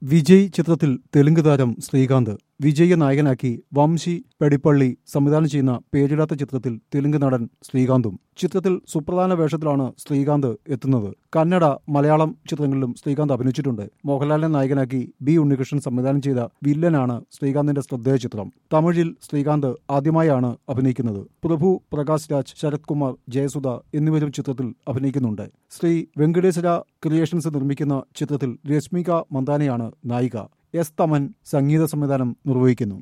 വിജയ് ചിത്രത്തിൽ തെലുങ്ക് താരം ശ്രീകാന്ത് വിജയെ നായകനാക്കി വംശി പെടിപ്പള്ളി സംവിധാനം ചെയ്യുന്ന പേരിടാത്ത ചിത്രത്തിൽ തെലുങ്ക് നടൻ ശ്രീകാന്തും ചിത്രത്തിൽ സുപ്രധാന വേഷത്തിലാണ് ശ്രീകാന്ത് എത്തുന്നത് കന്നഡ മലയാളം ചിത്രങ്ങളിലും ശ്രീകാന്ത് അഭിനയിച്ചിട്ടുണ്ട് മോഹൻലാലിനെ നായകനാക്കി ബി ഉണ്ണികൃഷ്ണൻ സംവിധാനം ചെയ്ത വില്ലനാണ് ശ്രീകാന്തിന്റെ ശ്രദ്ധേയ ചിത്രം തമിഴിൽ ശ്രീകാന്ത് ആദ്യമായാണ് അഭിനയിക്കുന്നത് പ്രഭു പ്രകാശ് രാജ് ശരത് കുമാർ ജയസുധ എന്നിവരും ചിത്രത്തിൽ അഭിനയിക്കുന്നുണ്ട് ശ്രീ വെങ്കടേശ്വര ക്രിയേഷൻസ് നിർമ്മിക്കുന്ന ചിത്രത്തിൽ രശ്മിക മന്ദാനയാണ് നായിക എസ് തമൻ സംഗീത സംവിധാനം നിർവഹിക്കുന്നു